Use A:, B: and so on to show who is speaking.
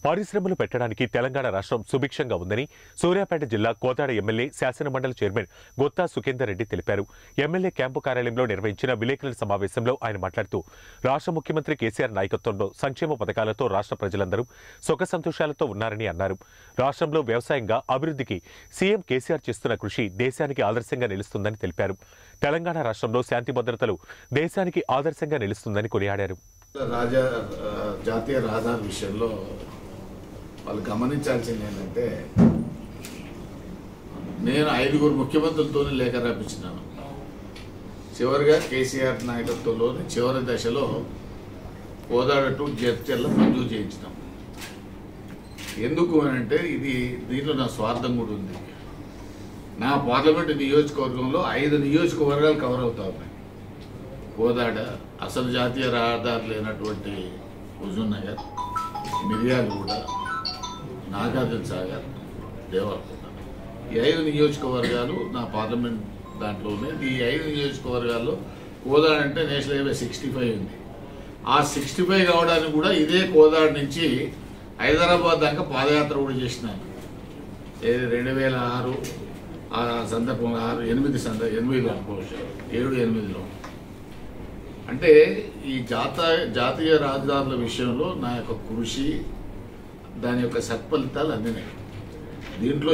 A: పరిశ్రమలు పెట్టడానికి తెలంగాణ రాష్ట్రం సుభిక్షంగా ఉందని సూర్యాపేట జిల్లా కోదాడ ఎమ్మెల్యే శాసనమండలి చైర్మన్ గొత్తా సుఖేందర్ రెడ్డి తెలిపారు ఎమ్మెల్యే క్యాంపు కార్యాలయంలో నిర్వహించిన విలేకరుల సమావేశంలో ఆయన మాట్లాడుతూ రాష్ట్ర ముఖ్యమంత్రి కేసీఆర్ నాయకత్వంలో సంక్షేమ పథకాలతో రాష్ట్ర ప్రజలందరూ సుఖ సంతోషాలతో ఉన్నారని అన్నారు రాష్ట్రంలో వ్యవసాయంగా అభివృద్ధికి సీఎం కేసీఆర్ చేస్తున్న కృషి దేశానికి ఆదర్శంగా నిలుస్తుందని తెలిపారు తెలంగాణ రాష్ట్రంలో శాంతి భద్రతలు దేశానికి ఆదర్శంగా నిలుస్తుందని కొనియాడారు
B: రాజా ఆ, జాతీయ రహదారి విషయంలో వాళ్ళు గమనించాల్సింది ఏంటంటే నేను ఐదుగురు ముఖ్యమంత్రులతోనే లేఖ రాపించినాను చివరిగా కేసీఆర్ నాయకత్వంలోని చివరి దశలో కోదాడ టు జడ్చర్ల మంజూరు చేయించినాం ఎందుకు అని అంటే ఇది దీంట్లో నా స్వార్థం కూడా ఉంది నా పార్లమెంటు నియోజకవర్గంలో ఐదు నియోజకవర్గాలు కవర్ అవుతా ఉన్నాయి కోదాడ అసలు జాతీయ రహదారి లేనటువంటి హుజూర్ నగర్ మిర్యాలగూడ నాగార్జున సాగర్ దేవరకొండ ఈ ఐదు నియోజకవర్గాలు నా పార్లమెంట్ దాంట్లోనే ఈ ఐదు నియోజకవర్గాల్లో కోదాడ అంటే నేషనల్ హైవే సిక్స్టీ ఫైవ్ ఉంది ఆ సిక్స్టీ ఫైవ్ కావడానికి కూడా ఇదే కోదాడ నుంచి హైదరాబాద్ దాకా పాదయాత్ర కూడా చేసినాను ఏది రెండు వేల ఆరు ఆ సందర్భంలో ఆరు ఎనిమిది సంద ఎనిమిదిలో అనుకోవచ్చు ఏడు ఎనిమిదిలో అంటే ఈ జాత జాతీయ రాజధానుల విషయంలో నా యొక్క కృషి దాని యొక్క సత్ఫలితాలు అందినాయి దీంట్లో